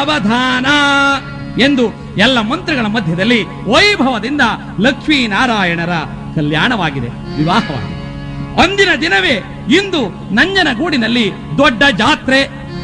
ಅವಧಾನ ಎಂದು ಎಲ್ಲ ಮಂತ್ರಗಳ ಮಧ್ಯದಲ್ಲಿ ವೈಭವದಿಂದ ಲಕ್ಷ್ಮೀನಾರಾಯಣರ ಕಲ್ಯಾಣವಾಗಿದೆ ವಿವಾಹವಾಗಿದೆ ಅಂದಿನ ದಿನವೇ ಇಂದು ನಂಜನಗೂಡಿನಲ್ಲಿ ದೊಡ್ಡ ಜಾತ್ರೆ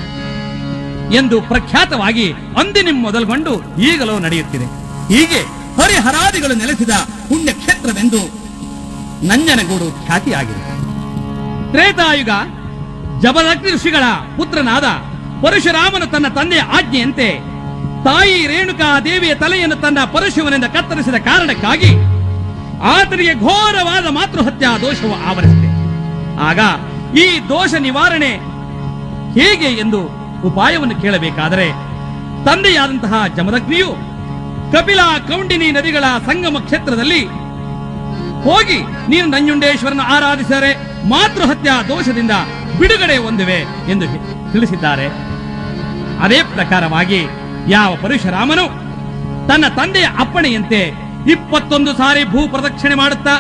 ಎಂದು ಪ್ರಖ್ಯಾತವಾಗಿ ಅಂದಿನಿಂ ಮೊದಲುಗೊಂಡು ಈಗಲೂ ನಡೆಯುತ್ತಿದೆ ಹೀಗೆ ಹರಿಹರಾದಿಗಳು ನೆಲೆಸಿದ ಪುಣ್ಯಕ್ಷೇತ್ರವೆಂದು ನಂಜನಗೂಡು ಖ್ಯಾತಿಯಾಗಿದೆ ತ್ರೇತಾಯುಗ ಜಬದಗ್ನಿ ಋಷಿಗಳ ಪುತ್ರನಾದ ಪರಶುರಾಮನು ತನ್ನ ತಂದೆಯ ಆಜ್ಞೆಯಂತೆ ತಾಯಿ ರೇಣುಕಾ ದೇವಿಯ ತಲೆಯನ್ನು ತನ್ನ ಪರಶುವನಿಂದ ಕತ್ತರಿಸಿದ ಕಾರಣಕ್ಕಾಗಿ ಆತನಿಗೆ ಘೋರವಾದ ಮಾತೃಹತ್ಯಾ ದೋಷವು ಆವರಿಸಿದೆ ಆಗ ಈ ದೋಷ ನಿವಾರಣೆ ಹೇಗೆ ಎಂದು ಉಪಾಯವನ್ನು ಕೇಳಬೇಕಾದರೆ ತಂದೆಯಾದಂತಹ ಜಮದಗ್ನಿಯು ಕಪಿಲ ಕೌಂಡಿನಿ ನದಿಗಳ ಸಂಗಮ ಕ್ಷೇತ್ರದಲ್ಲಿ ಹೋಗಿ ನೀನು ನಂಜುಂಡೇಶ್ವರನ ಆರಾಧಿಸಿದರೆ ಮಾತೃಹತ್ಯಾ ದೋಷದಿಂದ ಬಿಡುಗಡೆ ಹೊಂದುವೆ ಎಂದು ಹೆ- ತಿಳಿಸಿದ್ದಾರೆ ಅದೇ ಪ್ರಕಾರವಾಗಿ ಯಾವ ಪರಶುರಾಮನು ತನ್ನ ತಂದೆಯ ಅಪ್ಪಣೆಯಂತೆ ಇಪ್ಪತ್ತೊಂದು ಸಾರಿ ಭೂ ಪ್ರದಕ್ಷಿಣೆ ಮಾಡುತ್ತಾ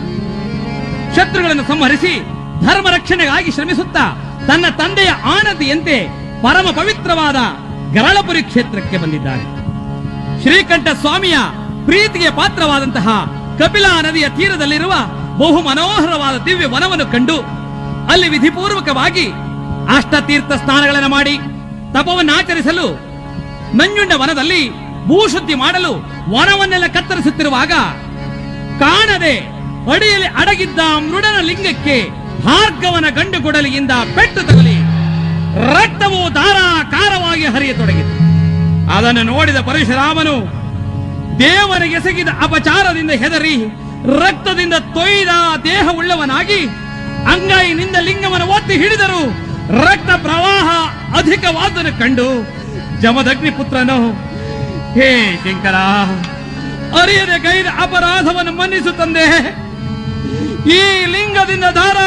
ಶತ್ರುಗಳನ್ನು ಸಂಹರಿಸಿ ಧರ್ಮ ರಕ್ಷಣೆಗಾಗಿ ಶ್ರಮಿಸುತ್ತಾ ತನ್ನ ತಂದೆಯ ಆನತಿಯಂತೆ ಪರಮ ಪವಿತ್ರವಾದ ಗರಳಪುರಿ ಕ್ಷೇತ್ರಕ್ಕೆ ಬಂದಿದ್ದಾನೆ ಶ್ರೀಕಂಠ ಸ್ವಾಮಿಯ ಪ್ರೀತಿಗೆ ಪಾತ್ರವಾದಂತಹ ಕಪಿಲಾ ನದಿಯ ತೀರದಲ್ಲಿರುವ ಬಹು ಮನೋಹರವಾದ ದಿವ್ಯ ವನವನ್ನು ಕಂಡು ಅಲ್ಲಿ ವಿಧಿಪೂರ್ವಕವಾಗಿ ಅಷ್ಟತೀರ್ಥ ಸ್ನಾನಗಳನ್ನು ಮಾಡಿ ತಪವನ್ನಾಚರಿಸಲು ನಂಜುಂಡ ವನದಲ್ಲಿ ಭೂಶುದ್ಧಿ ಮಾಡಲು ವನವನ್ನೆಲ್ಲ ಕತ್ತರಿಸುತ್ತಿರುವಾಗ ಕಾಣದೆ ಅಡಿಯಲ್ಲಿ ಅಡಗಿದ್ದ ಮೃಡನ ಲಿಂಗಕ್ಕೆ ಭಾರ್ಗವನ ಗಂಡು ಕೊಡಲಿಯಿಂದ ಪೆಟ್ಟು ತಗಲಿ ರಕ್ತವು ಧಾರಾಕಾರವಾಗಿ ಹರಿಯತೊಡಗಿತು ಅದನ್ನು ನೋಡಿದ ಪರಶುರಾಮನು ದೇವರಿಗೆ ಎಸಗಿದ ಅಪಚಾರದಿಂದ ಹೆದರಿ ರಕ್ತದಿಂದ ತೊಯ್ದ ದೇಹವುಳ್ಳವನಾಗಿ ಅಂಗೈನಿಂದ ಲಿಂಗವನ್ನು ಒತ್ತಿ ಹಿಡಿದರು ರಕ್ತ ಪ್ರವಾಹ ಅಧಿಕವಾದನ್ನು ಕಂಡು ಜಮದಗ್ನಿ ಪುತ್ರನು ಹೇ ಶಂಕರ ಅರಿಯದೆ ಗೈದ ಅಪರಾಧವನ್ನು ಮನ್ನಿಸು ತಂದೆ ಈ ಲಿಂಗದಿಂದ ಧಾರ